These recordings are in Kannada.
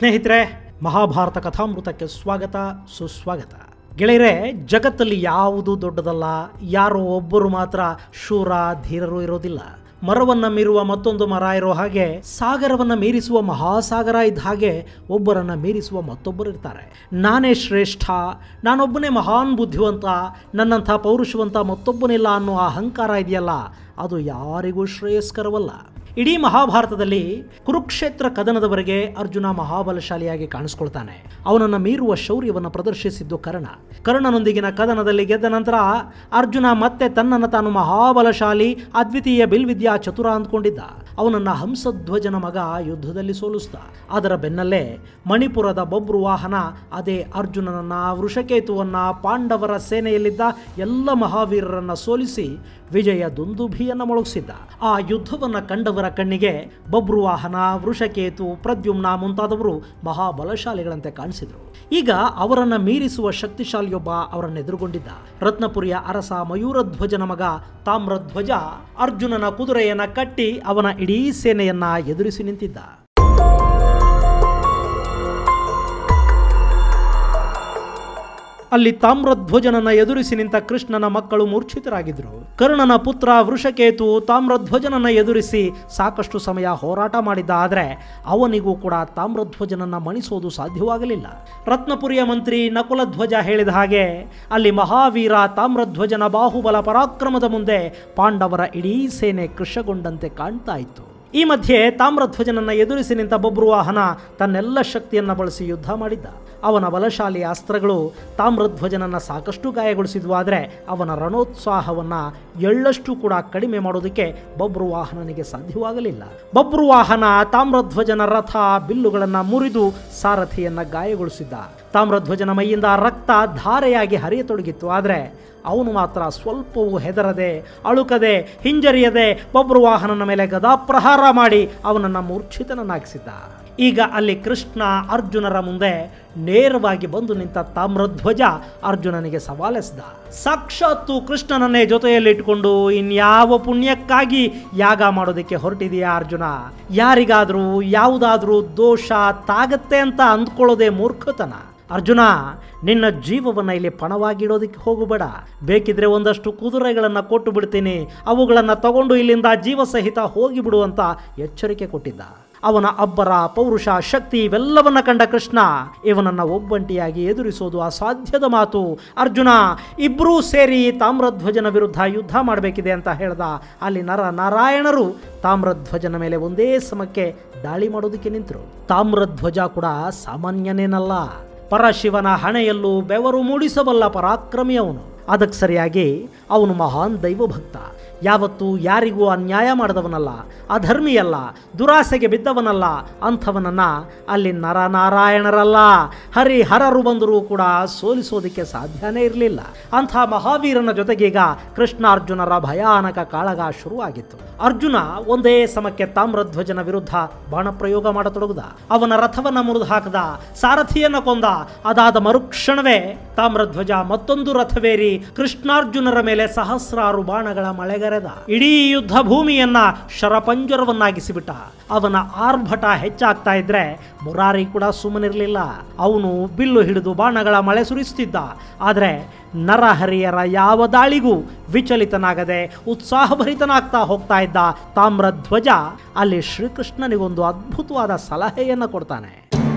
ಸ್ನೇಹಿತರೆ ಮಹಾಭಾರತ ಕಥಾಮೃತಕ್ಕೆ ಸ್ವಾಗತ ಸುಸ್ವಾಗತ ಗೆಳೆಯರೆ ಜಗತ್ತಲ್ಲಿ ಯಾವುದು ದೊಡ್ಡದಲ್ಲ ಯಾರೋ ಒಬ್ಬರು ಮಾತ್ರ ಶೂರ ಧೀರರು ಇರೋದಿಲ್ಲ ಮರವನ್ನ ಮೀರುವ ಮತ್ತೊಂದು ಮರ ಇರೋ ಹಾಗೆ ಸಾಗರವನ್ನ ಮೀರಿಸುವ ಮಹಾಸಾಗರ ಇದ್ದ ಹಾಗೆ ಒಬ್ಬರನ್ನ ಮೀರಿಸುವ ಮತ್ತೊಬ್ಬರು ಇರ್ತಾರೆ ನಾನೇ ಶ್ರೇಷ್ಠ ನಾನೊಬ್ಬನೇ ಮಹಾನ್ ಬುದ್ಧಿವಂತ ನನ್ನಂಥ ಪೌರುಷವಂತ ಮತ್ತೊಬ್ಬನಿಲ್ಲ ಅನ್ನೋ ಅಹಂಕಾರ ಇದೆಯಲ್ಲ ಅದು ಯಾರಿಗೂ ಶ್ರೇಯಸ್ಕರವಲ್ಲ ಇಡೀ ಮಹಾಭಾರತದಲ್ಲಿ ಕುರುಕ್ಷೇತ್ರ ಕದನದವರೆಗೆ ಅರ್ಜುನ ಮಹಾಬಲಶಾಲಿಯಾಗಿ ಕಾಣಿಸ್ಕೊಳ್ತಾನೆ ಅವನನ್ನು ಮೀರುವ ಶೌರ್ಯವನ್ನು ಪ್ರದರ್ಶಿಸಿದ್ದು ಕರ್ಣ ಕರ್ಣನೊಂದಿಗಿನ ಕದನದಲ್ಲಿ ಗೆದ್ದ ನಂತರ ಅರ್ಜುನ ಮತ್ತೆ ತನ್ನನ್ನು ತಾನು ಮಹಾಬಲಶಾಲಿ ಅದ್ವಿತೀಯ ಬಿಲ್ವಿದ್ಯಾ ಚತುರ ಅಂದ್ಕೊಂಡಿದ್ದ ಅವನನ್ನು ಹಂಸಧ್ವಜನ ಮಗ ಯುದ್ಧದಲ್ಲಿ ಸೋಲಿಸ್ದ ಅದರ ಬೆನ್ನಲ್ಲೇ ಮಣಿಪುರದ ಬೊಬ್ರು ವಾಹನ ಅದೇ ಅರ್ಜುನನನ್ನ ವೃಷಕೇತುವನ್ನ ಪಾಂಡವರ ಸೇನೆಯಲ್ಲಿದ್ದ ಎಲ್ಲ ಮಹಾವೀರರನ್ನ ಸೋಲಿಸಿ ವಿಜಯ ದುಂದುಭಿಯನ್ನು ಮೊಳಗಿಸಿದ್ದ ಆ ಯುದ್ಧವನ್ನು ಕಂಡವರ ಕಣ್ಣಿಗೆ ಬಬ್ರುವಾಹನ ವೃಷಕೇತು ಪ್ರದ್ಯುಮ್ನ ಮುಂತಾದವರು ಮಹಾಬಲಶಾಲಿಗಳಂತೆ ಕಾಣಿಸಿದರು ಈಗ ಅವರನ್ನ ಮೀರಿಸುವ ಶಕ್ತಿಶಾಲಿಯೊಬ್ಬ ಅವರನ್ನು ಎದುರುಗೊಂಡಿದ್ದ ರತ್ನಪುರಿಯ ಅರಸ ಮಯೂರಧ್ವಜನ ಮಗ ತಾಮ್ರಧ್ವಜ ಅರ್ಜುನನ ಕುದುರೆಯನ್ನ ಕಟ್ಟಿ ಅವನ ಇಡೀ ಸೇನೆಯನ್ನ ಎದುರಿಸಿ ನಿಂತಿದ್ದ ಅಲ್ಲಿ ತಾಮ್ರಧ್ವಜನನ್ನ ಎದುರಿಸಿ ನಿಂತ ಕೃಷ್ಣನ ಮಕ್ಕಳು ಮೂರ್ಛಿತರಾಗಿದ್ದರು ಕರ್ಣನ ಪುತ್ರ ವೃಷಕೇತು ತಾಮ್ರಧ್ವಜನನ್ನ ಎದುರಿಸಿ ಸಾಕಷ್ಟು ಸಮಯ ಹೋರಾಟ ಮಾಡಿದ್ದ ಆದರೆ ಅವನಿಗೂ ಕೂಡ ತಾಮ್ರಧ್ವಜನನ್ನ ಮಣಿಸೋದು ಸಾಧ್ಯವಾಗಲಿಲ್ಲ ರತ್ನಪುರಿಯ ಮಂತ್ರಿ ನಕುಲಧ್ವಜ ಹೇಳಿದ ಹಾಗೆ ಅಲ್ಲಿ ಮಹಾವೀರ ತಾಮ್ರಧ್ವಜನ ಬಾಹುಬಲ ಪರಾಕ್ರಮದ ಮುಂದೆ ಪಾಂಡವರ ಇಡೀ ಸೇನೆ ಕೃಶಗೊಂಡಂತೆ ಕಾಣ್ತಾ ಇತ್ತು ಈ ಮಧ್ಯೆ ತಾಮ್ರಧ್ವಜನನ್ನ ಎದುರಿಸಿ ನಿಂತ ಬಬ್ರುವಾಹನ ತನ್ನೆಲ್ಲ ಶಕ್ತಿಯನ್ನ ಬಳಸಿ ಯುದ್ಧ ಮಾಡಿದ್ದ ಅವನ ಬಲಶಾಲಿ ಅಸ್ತ್ರಗಳು ತಾಮ್ರಧ್ವಜನನ್ನ ಸಾಕಷ್ಟು ಗಾಯಗೊಳಿಸಿದ್ವು ಆದರೆ ಅವನ ರಣೋತ್ಸಾಹವನ್ನ ಎಳ್ಳಷ್ಟು ಕೂಡ ಕಡಿಮೆ ಮಾಡೋದಕ್ಕೆ ಬಬ್ರುವಾಹನನಿಗೆ ಸಾಧ್ಯವಾಗಲಿಲ್ಲ ಬಬ್ರುವಾಹನ ತಾಮ್ರಧ್ವಜನ ರಥ ಬಿಲ್ಲುಗಳನ್ನ ಮುರಿದು ಸಾರಥಿಯನ್ನ ಗಾಯಗೊಳಿಸಿದ್ದ ತಾಮ್ರಧ್ವಜನ ಮೈಯಿಂದ ರಕ್ತ ಧಾರೆಯಾಗಿ ಹರಿಯತೊಡಗಿತ್ತು ಆದರೆ ಅವನು ಮಾತ್ರ ಸ್ವಲ್ಪವೂ ಹೆದರದೆ ಅಳುಕದೆ ಹಿಂಜರಿಯದೆ ಬಬ್ರುವಾಹನನ ಮೇಲೆ ಗದಾಪ್ರಹಾರ ಮಾಡಿ ಅವನನ್ನು ಮೂರ್ಛಿತನನ್ನಾಗಿಸಿದ್ದ ಈಗ ಅಲ್ಲಿ ಕೃಷ್ಣ ಅರ್ಜುನರ ಮುಂದೆ ನೇರವಾಗಿ ಬಂದು ನಿಂತ ತಾಮ್ರಧ್ವಜ ಅರ್ಜುನನಿಗೆ ಸವಾಲೆಸ್ದ ಸಾಕ್ಷಾತ್ತು ಕೃಷ್ಣನನ್ನೇ ಜೊತೆಯಲ್ಲಿಟ್ಟುಕೊಂಡು ಇನ್ಯಾವ ಪುಣ್ಯಕ್ಕಾಗಿ ಯಾಗ ಮಾಡೋದಕ್ಕೆ ಹೊರಟಿದೆಯಾ ಅರ್ಜುನ ಯಾರಿಗಾದರೂ ಯಾವುದಾದ್ರೂ ದೋಷ ತಾಗತ್ತೆ ಅಂತ ಅಂದ್ಕೊಳ್ಳೋದೇ ಮೂರ್ಖತನ ಅರ್ಜುನ ನಿನ್ನ ಜೀವವನ್ನು ಇಲ್ಲಿ ಪಣವಾಗಿಡೋದಕ್ಕೆ ಹೋಗಬೇಡ ಬೇಕಿದ್ರೆ ಒಂದಷ್ಟು ಕುದುರೆಗಳನ್ನು ಕೊಟ್ಟು ಬಿಡ್ತೀನಿ ಅವುಗಳನ್ನು ತಗೊಂಡು ಇಲ್ಲಿಂದ ಜೀವ ಸಹಿತ ಹೋಗಿಬಿಡು ಅಂತ ಎಚ್ಚರಿಕೆ ಕೊಟ್ಟಿದ್ದ ಅವನ ಅಬ್ಬರ ಪೌರುಷ ಶಕ್ತಿ ಇವೆಲ್ಲವನ್ನ ಕಂಡ ಕೃಷ್ಣ ಇವನನ್ನ ಒಬ್ಬಂಟಿಯಾಗಿ ಎದುರಿಸೋದು ಅಸಾಧ್ಯದ ಮಾತು ಅರ್ಜುನ ಇಬ್ಬರೂ ಸೇರಿ ತಾಮ್ರಧ್ವಜನ ವಿರುದ್ಧ ಯುದ್ಧ ಮಾಡಬೇಕಿದೆ ಅಂತ ಹೇಳ್ದ ಅಲ್ಲಿ ನರ ನಾರಾಯಣರು ತಾಮ್ರಧ್ವಜನ ಮೇಲೆ ಒಂದೇ ಸಮಕ್ಕೆ ದಾಳಿ ಮಾಡೋದಕ್ಕೆ ನಿಂತರು ತಾಮ್ರಧ್ವಜ ಕೂಡ ಸಾಮಾನ್ಯನೇನಲ್ಲ ಪರಶಿವನ ಹಣೆಯಲ್ಲೂ ಬೆವರು ಮೂಡಿಸಬಲ್ಲ ಪರಾಕ್ರಮಿ ಅವನು ಅದಕ್ಕೆ ಸರಿಯಾಗಿ ಅವನು ಮಹಾನ್ ದೈವಭಕ್ತ ಯಾವತ್ತೂ ಯಾರಿಗೂ ಅನ್ಯಾಯ ಮಾಡಿದವನಲ್ಲ ಅಧರ್ಮಿಯಲ್ಲ ದುರಾಸೆಗೆ ಬಿದ್ದವನಲ್ಲ ಅಂಥವನನ್ನ ಅಲ್ಲಿ ನರನಾರಾಯಣರಲ್ಲ ಹರಿಹರರು ಬಂದರೂ ಕೂಡ ಸೋಲಿಸೋದಕ್ಕೆ ಸಾಧ್ಯನೇ ಇರಲಿಲ್ಲ ಅಂಥ ಮಹಾವೀರನ ಜೊತೆಗೀಗ ಕೃಷ್ಣಾರ್ಜುನರ ಭಯಾನಕ ಕಾಳಗ ಶುರುವಾಗಿತ್ತು ಅರ್ಜುನ ಒಂದೇ ಸಮಕ್ಕೆ ತಾಮ್ರಧ್ವಜನ ವಿರುದ್ಧ ಬಾಣಪ್ರಯೋಗ ಮಾಡತೊಡಗಿದ ಅವನ ರಥವನ್ನ ಮುರಿದು ಹಾಕದ ಸಾರಥಿಯನ್ನ ಕೊಂದ ಅದಾದ ಮರುಕ್ಷಣವೇ ತಾಮ್ರಧ್ವಜ ಮತ್ತೊಂದು ರಥವೇರಿ ಕೃಷ್ಣಾರ್ಜುನರ ಮೇಲೆ ಸಹಸ್ರಾರು ಬಾಣಗಳ ಮಳೆಗರೆದ ಇಡೀ ಯುದ್ಧ ಭೂಮಿಯನ್ನ ಶರಪಂಜರವನ್ನಾಗಿಸಿಬಿಟ್ಟ ಅವನ ಆರ್ಭಟ ಹೆಚ್ಚಾಗ್ತಾ ಇದ್ರೆ ಮುರಾರಿ ಕೂಡ ಸುಮ್ಮನಿರಲಿಲ್ಲ ಅವನು ಬಿಲ್ಲು ಹಿಡಿದು ಬಾಣಗಳ ಮಳೆ ಸುರಿಸುತ್ತಿದ್ದ ಆದರೆ ನರಹರಿಯರ ಯಾವ ದಾಳಿಗೂ ವಿಚಲಿತನಾಗದೆ ಉತ್ಸಾಹಭರಿತನಾಗ್ತಾ ಹೋಗ್ತಾ ಇದ್ದ ತಾಮ್ರಧ್ವಜ ಅಲ್ಲಿ ಶ್ರೀಕೃಷ್ಣನಿಗೊಂದು ಅದ್ಭುತವಾದ ಸಲಹೆಯನ್ನು ಕೊಡ್ತಾನೆ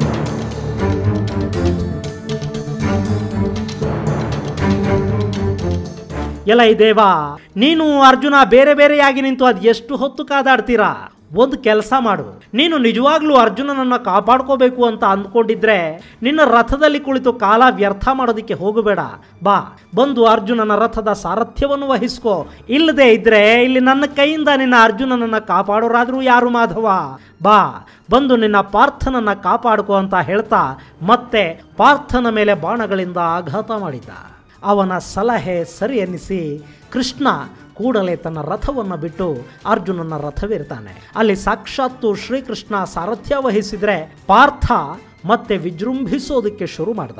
ಎಲ ಈ ದೇವ ನೀನು ಅರ್ಜುನ ಬೇರೆ ಬೇರೆಯಾಗಿ ನಿಂತು ಅದು ಎಷ್ಟು ಹೊತ್ತು ಕಾದಾಡ್ತೀರಾ ಒಂದು ಕೆಲಸ ಮಾಡು ನೀನು ನಿಜವಾಗ್ಲೂ ಅರ್ಜುನನನ್ನ ಕಾಪಾಡ್ಕೋಬೇಕು ಅಂತ ಅಂದ್ಕೊಂಡಿದ್ರೆ ನಿನ್ನ ರಥದಲ್ಲಿ ಕುಳಿತು ಕಾಲ ವ್ಯರ್ಥ ಮಾಡೋದಕ್ಕೆ ಹೋಗಬೇಡ ಬಾ ಬಂದು ಅರ್ಜುನನ ರಥದ ಸಾರಥ್ಯವನ್ನು ವಹಿಸ್ಕೋ ಇಲ್ಲದೆ ಇದ್ರೆ ಇಲ್ಲಿ ನನ್ನ ಕೈಯಿಂದ ನಿನ್ನ ಅರ್ಜುನನನ್ನ ಕಾಪಾಡೋರಾದ್ರೂ ಯಾರು ಮಾಧವ ಬಾ ಬಂದು ನಿನ್ನ ಪಾರ್ಥನನ್ನ ಕಾಪಾಡ್ಕೋ ಅಂತ ಹೇಳ್ತಾ ಮತ್ತೆ ಪಾರ್ಥನ ಮೇಲೆ ಬಾಣಗಳಿಂದ ಆಘಾತ ಮಾಡಿದ್ದ ಅವನ ಸಲಹೆ ಸರಿ ಎನ್ನಿಸಿ ಕೃಷ್ಣ ಕೂಡಲೇ ತನ್ನ ರಥವನ್ನು ಬಿಟ್ಟು ಅರ್ಜುನನ ರಥವಿರ್ತಾನೆ ಅಲ್ಲಿ ಸಾಕ್ಷಾತ್ತು ಶ್ರೀಕೃಷ್ಣ ಸಾರಥ್ಯ ವಹಿಸಿದ್ರೆ ಪಾರ್ಥ ಮತ್ತೆ ವಿಜೃಂಭಿಸೋದಕ್ಕೆ ಶುರು ಮಾಡ್ದ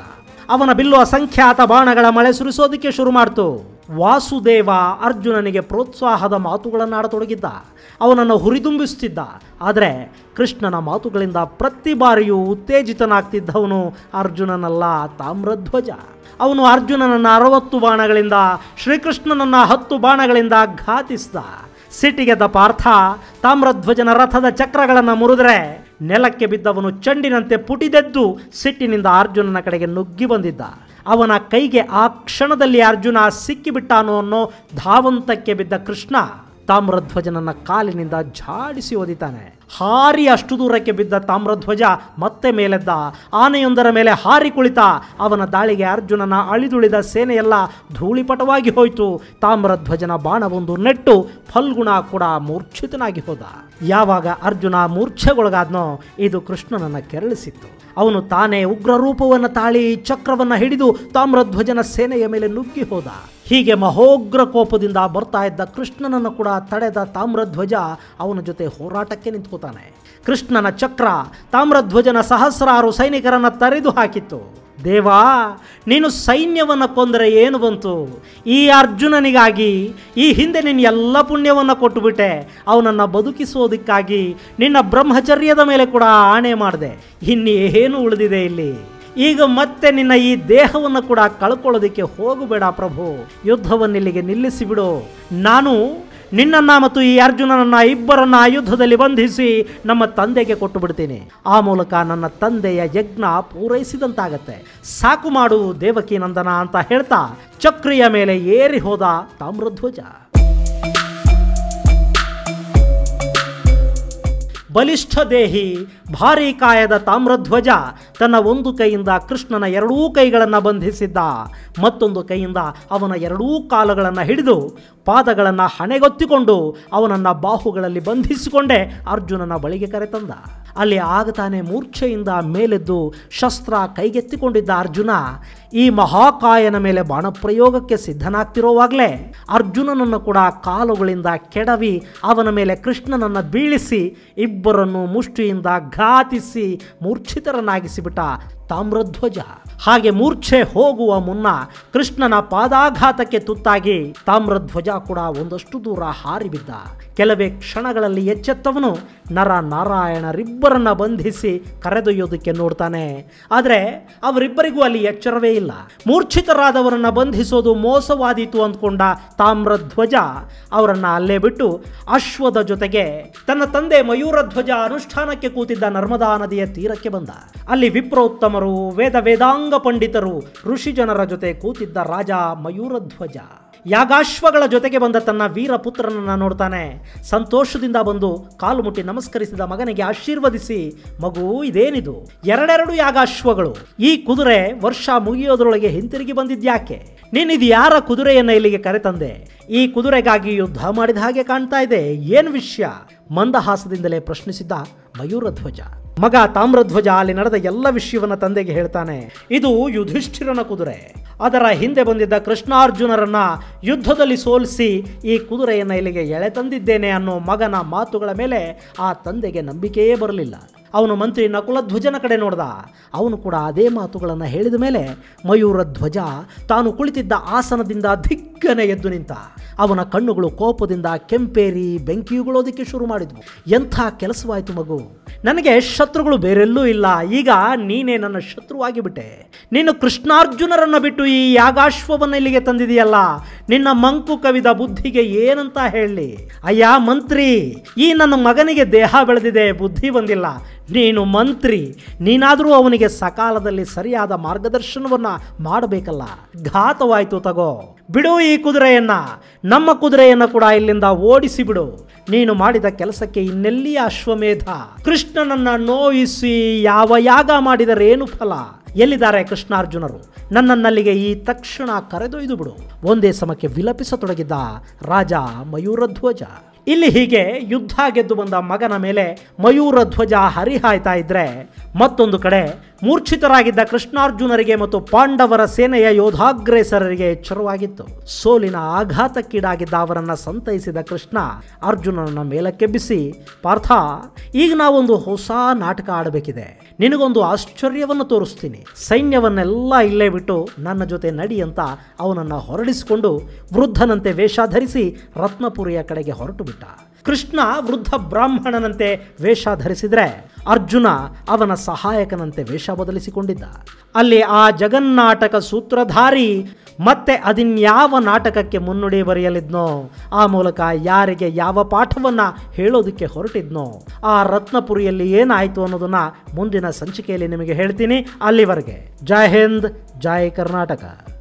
ಅವನ ಬಿಲ್ಲು ಅಸಂಖ್ಯಾತ ಬಾಣಗಳ ಮಳೆ ಸುರಿಸೋದಕ್ಕೆ ಶುರು ಮಾಡ್ತು ವಾಸುದೇವ ಅರ್ಜುನನಿಗೆ ಪ್ರೋತ್ಸಾಹದ ಮಾತುಗಳನ್ನಾಡತೊಡಗಿದ್ದ ಅವನನ್ನು ಹುರಿದುಂಬಿಸುತ್ತಿದ್ದ ಆದರೆ ಕೃಷ್ಣನ ಮಾತುಗಳಿಂದ ಪ್ರತಿ ಬಾರಿಯೂ ಉತ್ತೇಜಿತನಾಗ್ತಿದ್ದವನು ಅರ್ಜುನನಲ್ಲ ತಾಮ್ರಧ್ವಜ ಅವನು ಅರ್ಜುನನನ್ನ ಅರವತ್ತು ಬಾಣಗಳಿಂದ ಶ್ರೀಕೃಷ್ಣನನ್ನ ಹತ್ತು ಬಾಣಗಳಿಂದ ಘಾತಿಸಿದ ಸಿಟ್ಟಿಗೆದ್ದ ಪಾರ್ಥ ತಾಮ್ರಧ್ವಜನ ರಥದ ಚಕ್ರಗಳನ್ನು ಮುರಿದ್ರೆ ನೆಲಕ್ಕೆ ಬಿದ್ದವನು ಚಂಡಿನಂತೆ ಪುಟಿದೆದ್ದು ಸಿಟ್ಟಿನಿಂದ ಅರ್ಜುನನ ಕಡೆಗೆ ನುಗ್ಗಿ ಬಂದಿದ್ದ ಅವನ ಕೈಗೆ ಆ ಕ್ಷಣದಲ್ಲಿ ಅರ್ಜುನ ಸಿಕ್ಕಿಬಿಟ್ಟಾನೋ ಅನ್ನೋ ಧಾವಂತಕ್ಕೆ ಬಿದ್ದ ಕೃಷ್ಣ ತಾಮ್ರಧ್ವಜನನ್ನ ಕಾಲಿನಿಂದ ಝಾಡಿಸಿ ಒದಿತಾನೆ ಹಾರಿ ಅಷ್ಟು ದೂರಕ್ಕೆ ಬಿದ್ದ ತಾಮ್ರಧ್ವಜ ಮತ್ತೆ ಮೇಲೆದ್ದ ಆನೆಯೊಂದರ ಮೇಲೆ ಹಾರಿ ಕುಳಿತ ಅವನ ದಾಳಿಗೆ ಅರ್ಜುನನ ಅಳಿದುಳಿದ ಸೇನೆಯೆಲ್ಲ ಧೂಳಿಪಟವಾಗಿ ಹೋಯಿತು ತಾಮ್ರಧ್ವಜನ ಬಾಣವೊಂದು ನೆಟ್ಟು ಫಲ್ಗುಣ ಕೂಡ ಮೂರ್ಛಿತನಾಗಿ ಹೋದ ಯಾವಾಗ ಅರ್ಜುನ ಮೂರ್ಛೆಗೊಳಗಾದ್ನೋ ಇದು ಕೃಷ್ಣನನ್ನ ಕೆರಳಿಸಿತ್ತು ಅವನು ತಾನೇ ಉಗ್ರ ರೂಪವನ್ನು ತಾಳಿ ಚಕ್ರವನ್ನು ಹಿಡಿದು ತಾಮ್ರಧ್ವಜನ ಸೇನೆಯ ಮೇಲೆ ನುಗ್ಗಿ ಹೋದ ಹೀಗೆ ಮಹೋಗ್ರ ಕೋಪದಿಂದ ಬರ್ತಾ ಇದ್ದ ಕೃಷ್ಣನನ್ನು ಕೂಡ ತಡೆದ ತಾಮ್ರಧ್ವಜ ಅವನ ಜೊತೆ ಹೋರಾಟಕ್ಕೆ ನಿಂತ್ಕೋತಾನೆ ಕೃಷ್ಣನ ಚಕ್ರ ತಾಮ್ರಧ್ವಜನ ಸಹಸ್ರಾರು ಸೈನಿಕರನ್ನ ತರೆದು ಹಾಕಿತ್ತು ದೇವಾ ನೀನು ಸೈನ್ಯವನ್ನು ಕೊಂದರೆ ಏನು ಬಂತು ಈ ಅರ್ಜುನನಿಗಾಗಿ ಈ ಹಿಂದೆ ನಿನ್ನ ಎಲ್ಲ ಪುಣ್ಯವನ್ನು ಕೊಟ್ಟುಬಿಟ್ಟೆ ಅವನನ್ನು ಬದುಕಿಸೋದಕ್ಕಾಗಿ ನಿನ್ನ ಬ್ರಹ್ಮಚರ್ಯದ ಮೇಲೆ ಕೂಡ ಆಣೆ ಮಾಡಿದೆ ಇನ್ನೇನು ಉಳಿದಿದೆ ಇಲ್ಲಿ ಈಗ ಮತ್ತೆ ನಿನ್ನ ಈ ದೇಹವನ್ನು ಕೂಡ ಕಳ್ಕೊಳ್ಳೋದಕ್ಕೆ ಹೋಗಬೇಡ ಪ್ರಭು ಯುದ್ಧವನ್ನಿಲ್ಲಿಗೆ ನಿಲ್ಲಿಸಿಬಿಡು ನಾನು ನಿನ್ನನ್ನ ಮತ್ತು ಈ ಅರ್ಜುನನನ್ನ ಇಬ್ಬರನ್ನ ಯುದ್ಧದಲ್ಲಿ ಬಂಧಿಸಿ ನಮ್ಮ ತಂದೆಗೆ ಕೊಟ್ಟು ಬಿಡ್ತೀನಿ ಆ ಮೂಲಕ ನನ್ನ ತಂದೆಯ ಯಜ್ಞ ಪೂರೈಸಿದಂತಾಗತ್ತೆ ಸಾಕು ಮಾಡು ದೇವಕಿ ನಂದನ ಅಂತ ಹೇಳ್ತಾ ಚಕ್ರಿಯ ಮೇಲೆ ಏರಿ ಹೋದ ತಾಮ್ರಧ್ವಜ ಬಲಿಷ್ಠ ದೇಹಿ ಭಾರೀ ಕಾಯದ ತಾಮ್ರಧ್ವಜ ತನ್ನ ಒಂದು ಕೈಯಿಂದ ಕೃಷ್ಣನ ಎರಡೂ ಕೈಗಳನ್ನು ಬಂಧಿಸಿದ್ದ ಮತ್ತೊಂದು ಕೈಯಿಂದ ಅವನ ಎರಡೂ ಕಾಲುಗಳನ್ನು ಹಿಡಿದು ಪಾದಗಳನ್ನು ಹಣೆಗೊತ್ತಿಕೊಂಡು ಅವನನ್ನು ಬಾಹುಗಳಲ್ಲಿ ಬಂಧಿಸಿಕೊಂಡೇ ಅರ್ಜುನನ ಬಳಿಗೆ ಕರೆತಂದ ಅಲ್ಲಿ ಆಗತಾನೆ ಮೂರ್ಛೆಯಿಂದ ಮೇಲೆದ್ದು ಶಸ್ತ್ರ ಕೈಗೆತ್ತಿಕೊಂಡಿದ್ದ ಅರ್ಜುನ ಈ ಮಹಾಕಾಯನ ಮೇಲೆ ಬಾಣಪ್ರಯೋಗಕ್ಕೆ ಸಿದ್ಧನಾಗ್ತಿರೋವಾಗಲೇ ಅರ್ಜುನನನ್ನು ಕೂಡ ಕಾಲುಗಳಿಂದ ಕೆಡವಿ ಅವನ ಮೇಲೆ ಕೃಷ್ಣನನ್ನು ಬೀಳಿಸಿ ಇಬ್ಬರನ್ನು ಮುಷ್ಟಿಯಿಂದ ಘಾತಿಸಿ ಮೂರ್ಛಿತರನ್ನಾಗಿಸಿಬಿಟ್ಟ ತಾಮ್ರಧ್ವಜ ಹಾಗೆ ಮೂರ್ಛೆ ಹೋಗುವ ಮುನ್ನ ಕೃಷ್ಣನ ಪಾದಾಘಾತಕ್ಕೆ ತುತ್ತಾಗಿ ತಾಮ್ರಧ್ವಜ ಕೂಡ ಒಂದಷ್ಟು ದೂರ ಹಾರಿಬಿದ್ದ ಕೆಲವೇ ಕ್ಷಣಗಳಲ್ಲಿ ಎಚ್ಚೆತ್ತವನು ನರ ನಾರಾಯಣರಿಬ್ಬರನ್ನ ಬಂಧಿಸಿ ಕರೆದೊಯ್ಯೋದಕ್ಕೆ ನೋಡ್ತಾನೆ ಆದರೆ ಅವರಿಬ್ಬರಿಗೂ ಅಲ್ಲಿ ಎಚ್ಚರವೇ ಇಲ್ಲ ಮೂರ್ಛಿತರಾದವರನ್ನ ಬಂಧಿಸೋದು ಮೋಸವಾದೀತು ಅಂದ್ಕೊಂಡ ತಾಮ್ರಧ್ವಜ ಅವರನ್ನ ಅಲ್ಲೇ ಬಿಟ್ಟು ಅಶ್ವದ ಜೊತೆಗೆ ತನ್ನ ತಂದೆ ಮಯೂರಧ್ವಜ ಅನುಷ್ಠಾನಕ್ಕೆ ಕೂತಿದ್ದ ನರ್ಮದಾ ನದಿಯ ತೀರಕ್ಕೆ ಬಂದ ಅಲ್ಲಿ ವಿಪ್ರೋತ್ತಮರು ವೇದ ವೇದಾಂಗ ಪಂಡಿತರು ಋಷಿ ಜನರ ಜೊತೆ ಕೂತಿದ್ದ ರಾಜ ಮಯೂರಧ್ವಜ ಯಾಗಾಶ್ವಗಳ ಜೊತೆಗೆ ಬಂದ ತನ್ನ ವೀರ ಪುತ್ರನನ್ನ ನೋಡ್ತಾನೆ ಸಂತೋಷದಿಂದ ಬಂದು ಕಾಲು ಮುಟ್ಟಿ ನಮಸ್ಕರಿಸಿದ ಮಗನಿಗೆ ಆಶೀರ್ವದಿಸಿ ಮಗು ಇದೇನಿದು ಎರಡೆರಡು ಯಾಗಾಶ್ವಗಳು ಈ ಕುದುರೆ ವರ್ಷ ಮುಗಿಯೋದ್ರೊಳಗೆ ಹಿಂತಿರುಗಿ ಬಂದಿದ್ಯಾಕೆ ನೀನಿದು ಯಾರ ಕುದುರೆಯನ್ನ ಇಲ್ಲಿಗೆ ಕರೆತಂದೆ ಈ ಕುದುರೆಗಾಗಿ ಯುದ್ಧ ಮಾಡಿದ ಹಾಗೆ ಕಾಣ್ತಾ ಇದೆ ಏನ್ ವಿಷಯ ಮಂದಹಾಸದಿಂದಲೇ ಪ್ರಶ್ನಿಸಿದ್ದ ಮಯೂರಧ್ವಜ ಮಗ ತಾಮ್ರಧ್ವಜ ಅಲ್ಲಿ ನಡೆದ ಎಲ್ಲ ವಿಷಯವನ್ನ ತಂದೆಗೆ ಹೇಳ್ತಾನೆ ಇದು ಯುಧಿಷ್ಠಿರನ ಕುದುರೆ ಅದರ ಹಿಂದೆ ಬಂದಿದ್ದ ಕೃಷ್ಣಾರ್ಜುನರನ್ನ ಯುದ್ಧದಲ್ಲಿ ಸೋಲಿಸಿ ಈ ಕುದುರೆಯನ್ನು ಇಲ್ಲಿಗೆ ಎಳೆ ತಂದಿದ್ದೇನೆ ಅನ್ನೋ ಮಗನ ಮಾತುಗಳ ಮೇಲೆ ಆ ತಂದೆಗೆ ನಂಬಿಕೆಯೇ ಬರಲಿಲ್ಲ ಅವನು ಮಂತ್ರಿ ನಕುಲಧ್ವಜನ ಕಡೆ ನೋಡ್ದ ಅವನು ಕೂಡ ಅದೇ ಮಾತುಗಳನ್ನು ಹೇಳಿದ ಮೇಲೆ ಮಯೂರ ಧ್ವಜ ತಾನು ಕುಳಿತಿದ್ದ ಆಸನದಿಂದ ದಿಗ್ಗನೆ ಎದ್ದು ನಿಂತ ಅವನ ಕಣ್ಣುಗಳು ಕೋಪದಿಂದ ಕೆಂಪೇರಿ ಬೆಂಕಿಯುಗಳೋದಕ್ಕೆ ಶುರು ಮಾಡಿದ್ವು ಎಂಥ ಕೆಲಸವಾಯಿತು ಮಗು ನನಗೆ ಶತ್ರುಗಳು ಬೇರೆಲ್ಲೂ ಇಲ್ಲ ಈಗ ನೀನೇ ನನ್ನ ಶತ್ರುವಾಗಿ ಬಿಟ್ಟೆ ನೀನು ಕೃಷ್ಣಾರ್ಜುನರನ್ನ ಬಿಟ್ಟು ಈ ಯಾಗಾಶ್ವವನ್ನು ಇಲ್ಲಿಗೆ ತಂದಿದೆಯಲ್ಲ ನಿನ್ನ ಮಂಕು ಕವಿದ ಬುದ್ಧಿಗೆ ಏನಂತ ಹೇಳಲಿ ಅಯ್ಯ ಮಂತ್ರಿ ಈ ನನ್ನ ಮಗನಿಗೆ ದೇಹ ಬೆಳೆದಿದೆ ಬುದ್ಧಿ ಬಂದಿಲ್ಲ ನೀನು ಮಂತ್ರಿ ನೀನಾದರೂ ಅವನಿಗೆ ಸಕಾಲದಲ್ಲಿ ಸರಿಯಾದ ಮಾರ್ಗದರ್ಶನವನ್ನ ಮಾಡಬೇಕಲ್ಲ ಘಾತವಾಯ್ತು ತಗೋ ಬಿಡು ಈ ಕುದುರೆಯನ್ನ ನಮ್ಮ ಕುದುರೆಯನ್ನ ಕೂಡ ಇಲ್ಲಿಂದ ಓಡಿಸಿ ಬಿಡು ನೀನು ಮಾಡಿದ ಕೆಲಸಕ್ಕೆ ಇನ್ನೆಲ್ಲಿ ಅಶ್ವಮೇಧ ಕೃಷ್ಣನನ್ನ ನೋಯಿಸಿ ಯಾವ ಯಾಗ ಮಾಡಿದರೇನು ಫಲ ಎಲ್ಲಿದ್ದಾರೆ ಕೃಷ್ಣಾರ್ಜುನರು ನನ್ನನ್ನಲ್ಲಿಗೆ ಈ ತಕ್ಷಣ ಕರೆದೊಯ್ದು ಬಿಡು ಒಂದೇ ಸಮಕ್ಕೆ ವಿಲಪಿಸತೊಡಗಿದ್ದ ರಾಜ ಮಯೂರಧ್ವಜ ಇಲ್ಲಿ ಹೀಗೆ ಯುದ್ಧ ಗೆದ್ದು ಬಂದ ಮಗನ ಮೇಲೆ ಮಯೂರ ಧ್ವಜ ಹರಿಹಾಯ್ತಾ ಇದ್ರೆ ಮತ್ತೊಂದು ಕಡೆ ಮೂರ್ಛಿತರಾಗಿದ್ದ ಕೃಷ್ಣಾರ್ಜುನರಿಗೆ ಮತ್ತು ಪಾಂಡವರ ಸೇನೆಯ ಯೋಧಾಗ್ರೇಸರರಿಗೆ ಎಚ್ಚರವಾಗಿತ್ತು ಸೋಲಿನ ಆಘಾತಕ್ಕೀಡಾಗಿದ್ದ ಅವರನ್ನ ಸಂತೈಸಿದ ಕೃಷ್ಣ ಅರ್ಜುನನನ್ನ ಮೇಲಕ್ಕೆಬ್ಬಿಸಿ ಪಾರ್ಥ ಈಗ ನಾವೊಂದು ಹೊಸ ನಾಟಕ ಆಡಬೇಕಿದೆ ನಿನಗೊಂದು ಆಶ್ಚರ್ಯವನ್ನು ತೋರಿಸ್ತೀನಿ ಸೈನ್ಯವನ್ನೆಲ್ಲ ಇಲ್ಲೇ ಬಿಟ್ಟು ನನ್ನ ಜೊತೆ ನಡಿ ಅಂತ ಅವನನ್ನು ಹೊರಡಿಸಿಕೊಂಡು ವೃದ್ಧನಂತೆ ವೇಷ ಧರಿಸಿ ರತ್ನಪುರಿಯ ಕಡೆಗೆ ಹೊರಟು ಬಿಟ್ಟ ಕೃಷ್ಣ ವೃದ್ಧ ಬ್ರಾಹ್ಮಣನಂತೆ ವೇಷ ಧರಿಸಿದ್ರೆ ಅರ್ಜುನ ಅವನ ಸಹಾಯಕನಂತೆ ವೇಷ ಬದಲಿಸಿಕೊಂಡಿದ್ದ ಅಲ್ಲಿ ಆ ಜಗನ್ನಾಟಕ ಸೂತ್ರಧಾರಿ ಮತ್ತೆ ಅದಿನ್ಯಾವ ನಾಟಕಕ್ಕೆ ಮುನ್ನುಡಿ ಬರೆಯಲಿದ್ನೋ ಆ ಮೂಲಕ ಯಾರಿಗೆ ಯಾವ ಪಾಠವನ್ನ ಹೇಳೋದಕ್ಕೆ ಹೊರಟಿದ್ನೋ ಆ ರತ್ನಪುರಿಯಲ್ಲಿ ಏನಾಯಿತು ಅನ್ನೋದನ್ನ ಮುಂದಿನ ಸಂಚಿಕೆಯಲ್ಲಿ ನಿಮಗೆ ಹೇಳ್ತೀನಿ ಅಲ್ಲಿವರೆಗೆ ಜೈ ಹಿಂದ್ ಜೈ ಕರ್ನಾಟಕ